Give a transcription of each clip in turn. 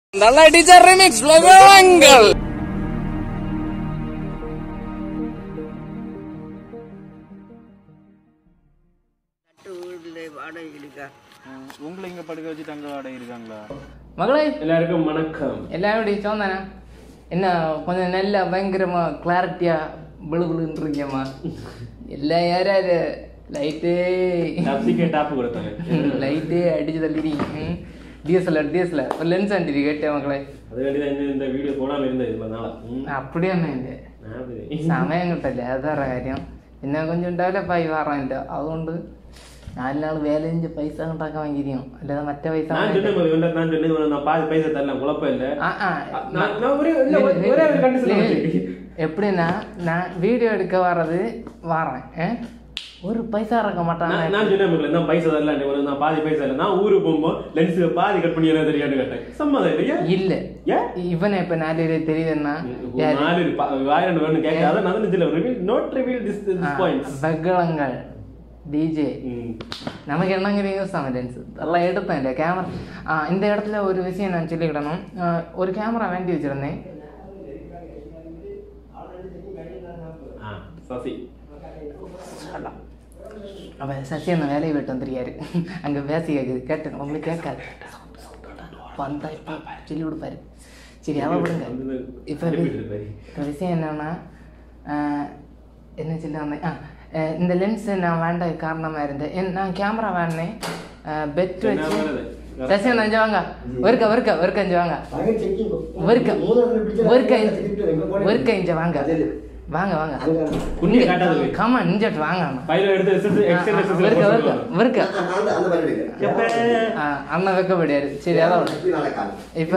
நல்லா teacher remix விவரங்கள் உங்களை இங்க படுக்க வச்சுட்டு அங்க வாடகை இருக்காங்களா மகளே எல்லாருக்கும் வணக்கம் எல்லாரும் இப்படி சோந்தானே என்ன கொஞ்சம் நல்ல பயங்கரமா கிளாரிட்டியா பிளு பிளுன்னு இருக்கேம்மா எல்லாம் யாராரு லைட்டு டாப்ஸிக்கே டாப் கொடுத்தாங்க லைட்டு அடிச்சு தள்ளிடி டிஎஸ்எல்ஆர் டிஎஸ்எல்ஆர் ஒரு லென்ஸ் ஆண்டி கேட்டேன் மக்களே அது வேண்டிதான் இந்த இந்த வீடியோ போடாம இருந்தது இவ்வளவு நாளா ம். அப்படியே இல்லை நான் அப்படி. സമയം കിട്ടില്ല അതാണ് കാര്യം പിന്നെ കൊഞ്ചം ഡെവലപ്പായി വരാനില്ല അതുകൊണ്ട് നാല് നാൾ വേല செஞ்சு പൈസ ഉണ്ടാക്കാൻ വാങ്ങിയിരിക്കും അല്ലാതെ മറ്റേ പൈസ நான் சொன்னேன் பாரு, இவன்ட்ட நான் சொன்னேன் இவனை நான் பாதி பைசா தரலாம் குழப்பம் இல்ல ஆ, ஆ. நான் நான் ஒரே இல்ல, ஒரே ஒரே ஒரு condition தான் வச்சிருக்கேன். எப்படின்னா நான் வீடியோ எடுக்க வர்றது வரேன் ஆ? ஒரு பைசா இறக்க மாட்டாங்க நான் நான் சொன்னேன் மக்களே, நான் பைசா தரலாம் உனக்கு நான் பாதி பைசா இல்ல நான் ஊருக்கு போகும்போது லென்ஸ் பாதி கட் பண்ணி என்ன தெரியான்னு கேட்டேன் சம்மதம் இல்லையா இல்ல ஏன் இவனை இப்ப நாலு பேர் தெரியுதுன்னா யாரு? நாலு ப- ஆயிரம் வேணும் கேட்காத நான் இதுல ரிவீல் நோட் ரிவீல் திஸ் ആ, பாயிண்ட்ஸ் ബഹളങ്ങൾ ഡി ജെ நமக்கு என்னங்கிற யூஸ் தான் லென்ஸ் எல்லாம் எடுத்தேன் இல்லையா கேமரா ஆ இந்த இடத்துல ஒரு விஷயம் நான் சொல்லிக்கிடணும் ஆ, ஒரு கேமரா வேண்டி வச்சிருந்தேன் சசி அவன் சசி அந்த வேலையை விட்டு வந்துருக்காரு அங்கே பேசி கேட்குது கேட்டேன் உங்களுக்கு கேட்காது வந்தா இப்போ சொல்லி கொடுப்பாரு சரி அவ விடுங்க வந்து இப்போ அனுப்பிட்டு இருப்பாரு. இப்போ விஷயம் என்னன்னா ஆ, என்ன சொல்ல வந்தேன் ஆ ஆ, இந்த லென்ஸ் நான் வேண்ட காரணமாக இருந்தேன் என் நான் கேமரா வேணேன் பெட் நான் வச்சு வரது. சசி ஒன்று அஞ்சு வாங்க ஒருக்க ஒருக்க ஒருக்க அஞ்சு வாங்க ஒருக்க ஒருக்க ஒருக்க இஞ்ச வாங்க வாங்க வாங்க உன்னைய காட்டாத போய். கமா இஞ்சட்டு வாங்க அண்ணா. பையில எடுத்து எக்ஸஸ் ஆ, எக்ஸல் ஆ, எக்ஸஸ் ஒருக்க ஒருக்க ஒருக்க எப்ப ஆ, அண்ணன் வைக்கப்படியாரு சரி அதான் இப்ப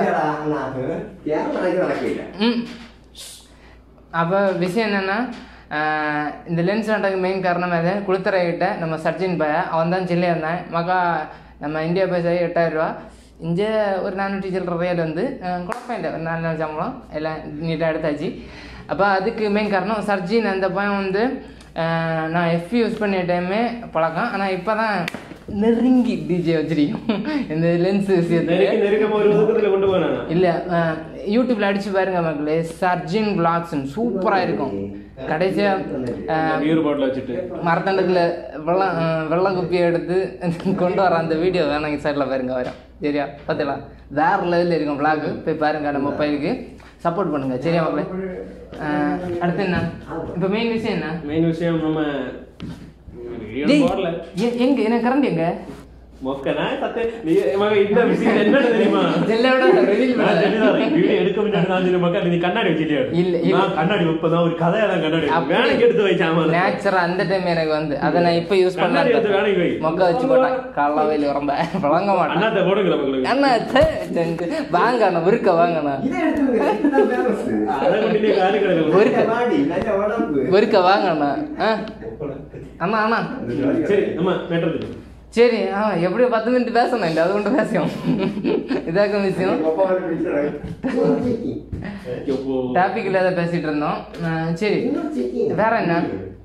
ம் அப்போ விஷயம் என்னன்னா ஆஹ் இந்த லென்ஸ் வாண்டதுக்கு மெயின் காரணம் அது குளுத்தரைகிட்ட நம்ம சர்ஜின் பய அவன் தான் சொல்லியிருந்தேன் மகா நம்ம இந்தியா பைசா எட்டாயிரம் ரூபா இங்கே ஒரு நானூற்றி சில்லற ரூபாயில் வந்து ஆஹ் குழப்பம் இல்லை ஒரு நாலு நாள் சம்பளம் எல்லாம் நீட்டாக எடுத்தாச்சு அப்போ அதுக்கு மெயின் காரணம் சர்ஜின் அந்த பையன் வந்து ஆஹ் நான் எஃப் யூஸ் பண்ணிய டைமே பழக்கம் ஆனால் இப்போ தான் நெருங்கி டிஜே வச்சிருக்கோம் இந்த லென்ஸ் விஷயத்துக்கு நெருக்கி நெருக்கமா ஒரு ஒதுக்கத்துல கொண்டு போனானா இல்ல அஹ், யூடியூப்ல அடிச்சு பாருங்க மக்களே சர்ஜின் பிளாக்ஸ் சூப்பரா இருக்கும் கடைசியா அஹ், பியூர் பாட்டில் வச்சுட்டு மரத்தண்டத்துல வெள்ளம் அஹ், வெள்ளை குப்பியை எடுத்து கொண்டு வர அந்த வீடியோ வேணாங்க சைடில் பாருங்க வரும் சரியா பார்த்தீங்களா வேற லெவலில் இருக்கும் vlog போய் பாருங்க நம்ம பையனுக்கு சப்போர்ட் பண்ணுங்க சரியா மக்களே அஹ், அடுத்து என்ன இப்போ மெயின் விஷயம் என்ன மெயின் விஷயம் நம்ம வீடியோ டேய், போடல எ- எங்க என்ன கரண்ட் எங்க மொக்கனா சத்தே நீ மக இந்த விஷயம் என்ன தெரியுமா ஜெல்லோட reveal நான் பண்ணல. சொல்லிதான் வீடியோ எடுக்க முன்னாடி நான் சொன்ன மக்கா நீ கண்ணாடி வச்சிட்டியா இல்ல, இல்ல. நான் கண்ணாடி வைப்பதான் ஒரு கதையா கண்ணாடி அப்படி- வேலைக்கு எடுத்து வைச்சாம நேச்சரா அந்த டைம் எனக்கு வந்து அதை நான் இப்ப யூஸ் கண்ணாடி எடுத்து வேலைக்கு வை. பண்ண மொக்க வச்சு போட்டேன் காலைல வெயில் உரம்ப வழங்க மாட்டேன் அண்ணாத்த போடுங்களா மக்களுக்கு அண்ணா ச்சே, ஜங்கு. வாங்க அண்ணா விருக்க வாங்க அண்ணா அதை கொண்டு நீ காலி கிடக்கு விருக்க விருக்க வாங்க அண்ணா ஆ? அண்ணா அண்ணா சரி நம்ம மேட்டர் சரி ஆ எப்படியோ பத்து மினிட் பேசணும் இல்லை அது கொண்டு பேசுவோம் இதாக்க விஷயம் டாபிக் இல்லாத பேசிட்டு இருந்தோம் ஆ, சரி வேற என்ன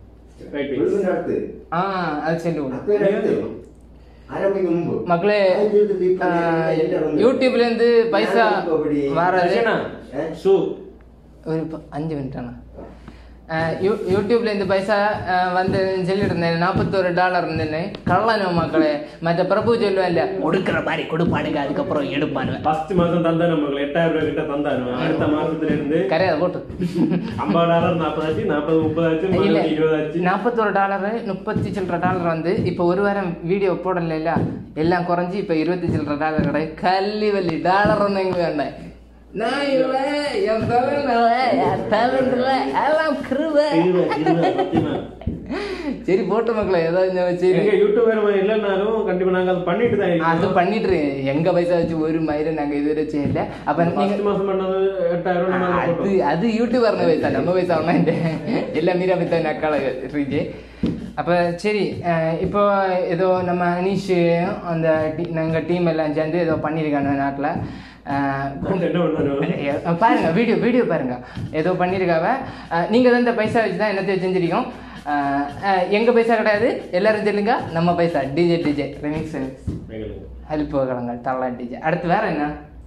ஆ அது சரி விடு. மக்களே ஆ, யூடியூப்ல இருந்து பைசா வர்றது ஷூ ஒரு ப- அஞ்சு மினிட் அண்ணா அஹ் யூ- யூடியூப்ல இந்த பைசா அஹ், வந்து சொல்லிட்டு இருந்தேன் நாற்பத்தோரு டாலர் இருந்தேன்னு கள்ளனோ மக்களே மற்ற பிரபு சொல்லுவேன் இல்ல கொடுக்குற மாதிரி கொடுப்பானுங்க அதுக்கப்புறம் எடுப்பானுவேன் ஃபர்ஸ்ட் மாசம் தந்தானு மக்கள் எட்டாயிரம் ரூபாய் கிட்ட தந்தானு அடுத்த மாசத்துல இருந்து கரையாத போட்டு ஐம்பது டாலர் நாற்பதாச்சு நாற்பது முப்பதாச்சு இல்ல மறுபடியும் இருபதாச்சு நாற்பத்தோரு டாலர் முப்பத்தி சில்லற டாலர் வந்து இப்போ ஒரு வாரம் வீடியோ போடல இல்ல எல்லாம் குறைஞ்சி இப்போ இருபத்தி சில்லற டாலர் கிடையாது கல்லி வள்ளி டாலர் ஒன்று எங்க வேண்டாம் நான் இல்லை என் talent இல்லை, என் talent இல்லை, எல்லாம் கிருபை. இருபது, இருபது, சத்தியமா. சரி போட்டு மக்களே ஏதாவது ஞாபகம் வச்சு எங்க யூடியூபர் இல்லைனாலும் கண்டிப்பா நாங்க அது பண்ணிட்டு தான் அது இருக்கோம் பண்ணிட்டு இருக்கேன். எங்க பைசா வச்சு ஒரு மயிரை நாங்க இதுவரை செய்யல அப்ப நீங்க ஃபர்ஸ்ட் மாசம் பண்ணது எட்டாயிரம் ரூபாய் நம்ம அது போட்டோம். அது யூடியூபர் பைசா நம்ம பைசா ஒன்னா எல்லாம் மீரா பைசா நக்கால ரீஜே அப்ப சரி அஹ் இப்போ ஏதோ நம்ம அனீஷ் அந்த டி- நாங்க டீம் எல்லாம் சேர்ந்து ஏதோ பண்ணியிருக்காங்க நாட்டில் என்ன பண்ணாரு பாருங்க வீடியோ வீடியோ பாருங்க ஏதோ பண்ணியிருக்காவ அஹ் நீங்க தான் இந்த பைசா வச்சு தான் என்னத்தையும் செஞ்சிருக்கோம் அஹ் அஹ் எங்க பைசா கிடையாது எல்லாரும் சொல்லுங்க நம்ம பைசா டிஜே டிஜே ரெமிக்ஸ் எங்களுக்கு. ஹெல்ப் கிழங்க தரலாம் டிஜே அடுத்து வேற என்ன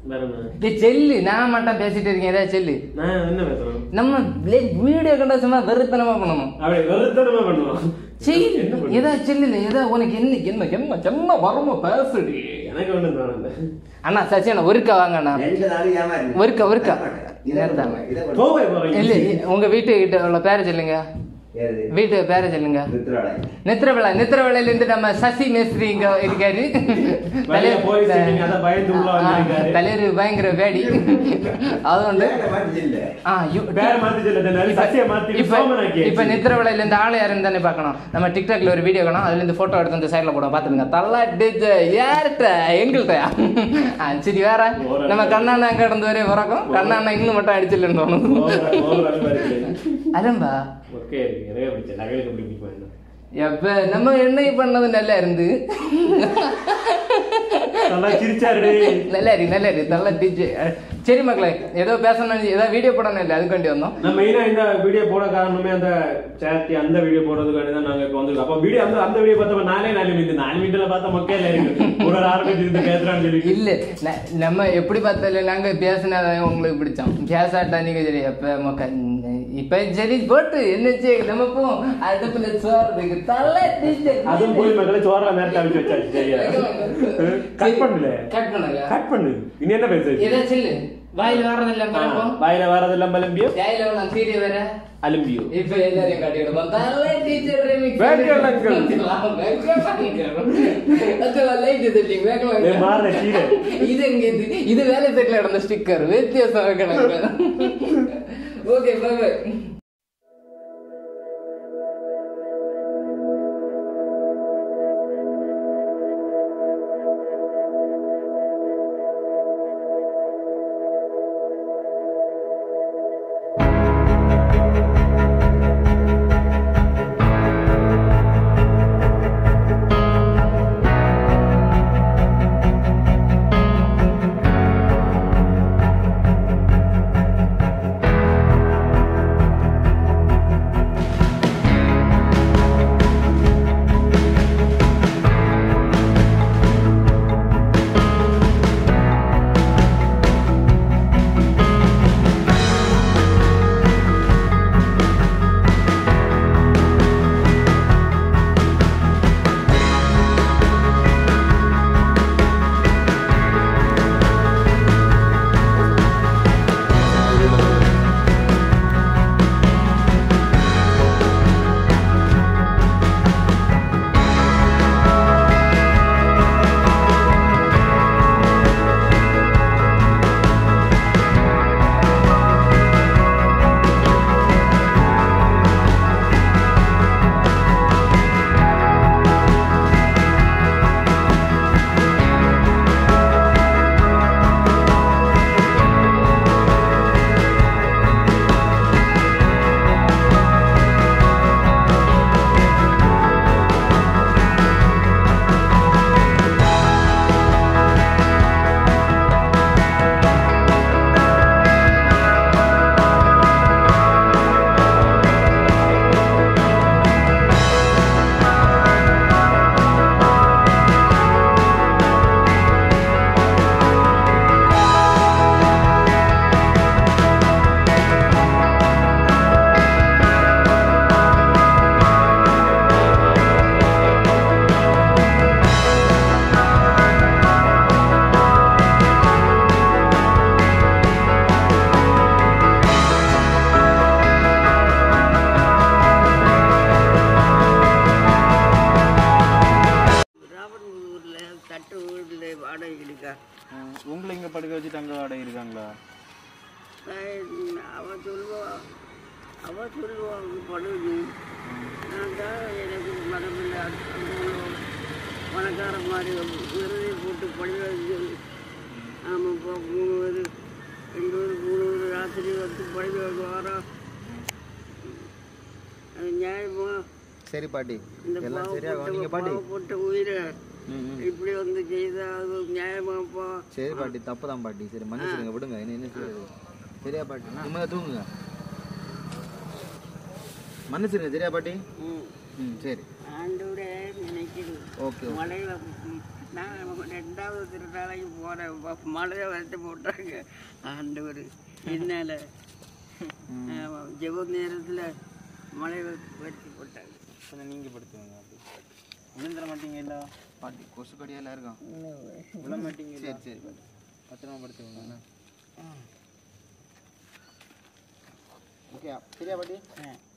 வேற என்ன டேய் செல்லு நான் மட்டும் பேசிட்டு இருக்கேன் ஏதாவது செல்லு நான் என்ன பேசுறோம் நம்ம வீடியோ கண்டா சும்மா வெறுத்தனமா பண்ணணும் அப்படி வெறுத்தனமா பண்ணுவோம் சரி என்ன பண்ணுவோம்? ஏதா செல்லுல ஏதா உனக்கு என்ன என்ன என்ன என்ன வரமோ பேசுடி எனக்கு ஒண்ணும் தோணல அண்ணா சச்சி அண்ணா ஒருக்கா வாங்க அண்ணா ரெண்டு நாள் ஏமாறி ஒருக்கா, ஒருக்கா. இதை நேர்த்தாங்க. பண்ணுங்க, இதை போவே பண்ணுங்க. போறீங்க இல்ல உங்க வீட்டு கிட்ட உள்ள பேரை சொல்லுங்க ஏது? வீட்டு பேரை சொல்லுங்க ருத்ராலயம். நித்திரவிழா நித்திரவிழையில இருந்து நம்ம சசி மேஸ்திரி இங்க இருக்காரு வெளிய போய் சிட்டிங்க, அதான் பயந்து உள்ள வந்திருக்காரு. தலைவர் பயங்கர வேடி அது வந்து வேற மாதிரி இல்ல. ஆ, யு- பேரை மாத்தி சொல்லுங்க சசியை மாத்தி இப்ப சோமனாக்கி இப்ப நித்திரவிழையில இருந்து ஆளு யாருன்னு தானே பார்க்கணும் நம்ம டிக்டாக்ல ஒரு வீடியோ காணும் அதுல இருந்து போட்டோ எடுத்து அந்த சைடுல போட பாத்துருங்க தள்ளா டிஜ் யார்கிட்ட எங்கள்கிட்டயா ஆ, சரி வேற நம்ம கண்ணாண்ணா அங்க இருந்து வரையும் பிறக்கும் கண்ணாண்ணா இன்னும் மட்டும் அடிச்சிடலன்னு தோணும் அரம்பா ஓகே நிறைய பிடிச்ச நகைகளுக்கு எப்படி பிடிக்கும் என்ன எப்ப நம்ம என்ன பண்ணது நல்லா இருந்து நல்லா சிரிச்சாருடி நல்லா இருக்கு நல்லா இருக்கு நல்லா டிஜ் சரி மக்களே ஏதோ பேசணும் ஏதோ வீடியோ போடணும் இல்லை அதுக்காண்டி வந்தோம் நான் மெயினா இந்த வீடியோ போட காரணமே அந்த சேரிட்டி அந்த வீடியோ போடுறதுக்காண்டி தான் நாங்க இப்போ வந்து அப்போ வீடியோ அந்த அந்த வீடியோ பார்த்தப்ப நாலே நாலு மினிட் நாலு மினிட்ல பார்த்தா மக்கள் இருக்கு ஒரு ஒரு ஆரம்பிச்சு இருந்து பேசுறான்னு சொல்லி இல்ல ந- நம்ம எப்படி பார்த்தாலும் நாங்க பேசினாதான் உங்களுக்கு பிடிச்சோம் பேசாட்டா நீங்க சரி எப்ப மொக்க இப்ப சரி போட்டு என்ன செய்ய நம்ம போ அடுப்புல சோறு இருக்கு தலை அதுவும் போய் மக்களை சோறல நேரத்தை அழிச்சு வச்சாச்சு சரியா கட் பண்ணல கட் பண்ணுங்க கட் பண்ணு இனி என்ன பேசு ஏதா சொல்லு வாயில வர்றதில்ல மறப்போம் வாயில வரதெல்லாம் அலம்பியோ வாயில நான் சீரிய வேற அலம்பியோ இப்ப எல்லாரையும் காட்டிவிடுவோம் தலை டீச்சர் remix. வேங்கல் uncle. வேங்கல் uncle. அது light setting, வேங்கல் uncle. ஏய், மாறுற கீழே. இது எங்க இது இது வேலை செட்ல நடந்த ஸ்டிக்கர் வித்தியாசம் கணக்கு ஓகே பை பை ராமன்பூர்ல தட்டு வீடுல வாடகை கிடைக்கா உங்களை இங்க படுக்க வச்சு தங்க வாடகை இருக்காங்களா அவ சொல்லுவா அவ சொல்லுவா படுது நான் தான் எனக்கு மனமில்லை அங்க உள்ள பணக்கார மாதிரி விருதை போட்டு படிக்க ஆமாம் இப்போ மூணு பேர் ரெண்டு பேர் மூணு பேர் ராத்திரி வந்து படிக்க வரோம் அது நியாயமா சரி பாட்டி இந்த எல்லாம் சரியாகும் நீங்க பாட்டி பாவப்பட்ட உயிரை ம், ம். இப்படி வந்து செய்தா அது நியாயமாப்பா சரி பாட்டி தப்பு தான் பாட்டி சரி மன்னிச்சிடுங்க விடுங்க என்ன என்ன செய்யறது சரியா பாட்டி நிம்மதியா தூங்குங்க மன்னிச்சிருங்க சரியா பாட்டி ம் ம் சரி ஆண்டோட நினைக்குது ஓகே மழையில நான் ரெண்டாவது திருநாளைக்கு போகிறேன் மழையை வரைச்சி போட்டாங்க ஆண்டவர் என்னால் ஜெப நேரத்தில் மழை வரைச்சி போட்டாங்க கொஞ்சம் நீங்க படுத்துவீங்க அப்படி விழுந்துட மாட்டீங்க இல்ல பாட்டி கொசு கடியெல்லாம் இருக்கும் விழ மாட்டீங்க சரி சரி பாட்டி பத்திரமா படுத்துவீங்க ஓகே சரியா பாட்டி ஆ